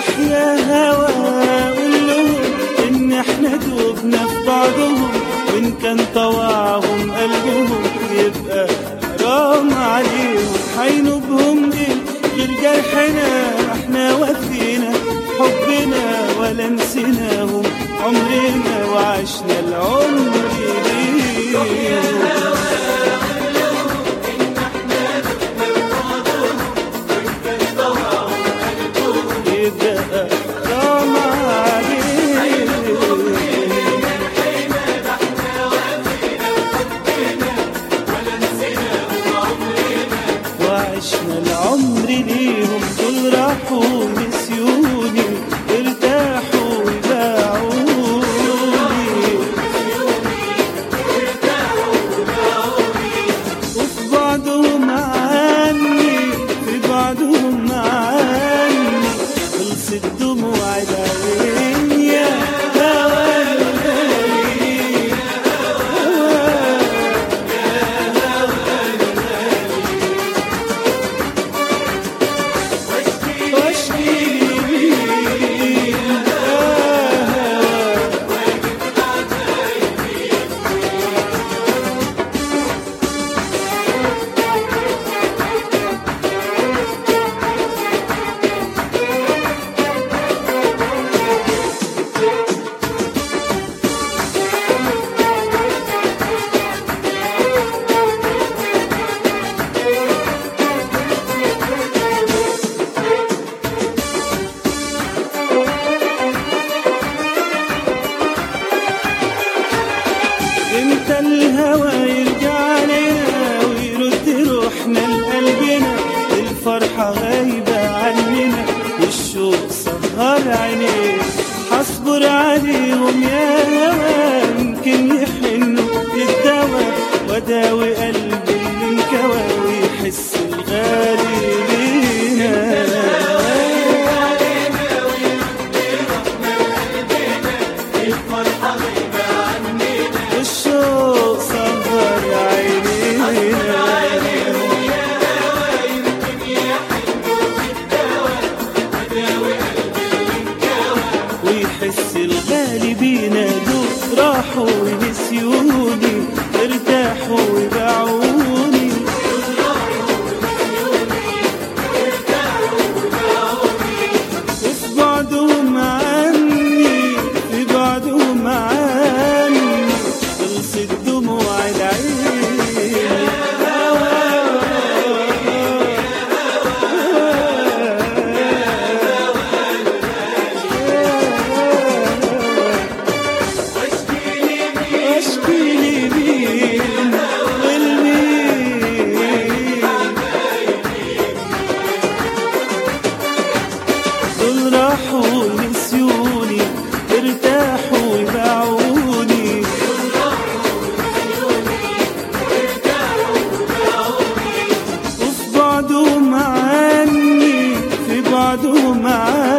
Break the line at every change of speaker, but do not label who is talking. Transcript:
روح يا هوا قول لهم ان احنا دوبنا في بعضهم وان كان طوعهم قلبهم يبقى حرام عليهم حينوبهم ايه غير جرحنا احنا وفينا حبنا ولا نسيناهم عمرنا وعشنا العمر ليهم يبقى حرام عليهم وعشنا العمر ليهم دول راحوا نسيوني ارتاحوا وباعوني وفي بعضهم عني في بعضهم عني خلصت دموع العين يا هوا الغالي واشكي لي امتى الهوى يرجع لنا ويرد روحنا لقلبنا الفرحة غايبة عننا والشوق سهر عينينا هصبر عليهم يا هوى يمكن يحنوا للدوا وداوي قلبي اللي انكوى ويحس الغالي لينا والشوق صبر عينينا ويحس الغالي بينا دول راحوا ونسيوني ارتاحوا وباعوني وفي بعضهم عني في بعضهم عني خلصت دموع العين اشكي لي مين والمين دول راحوا نسيوني ارتاحوا وباعوني وفي بعضهم عني في بعضهم عني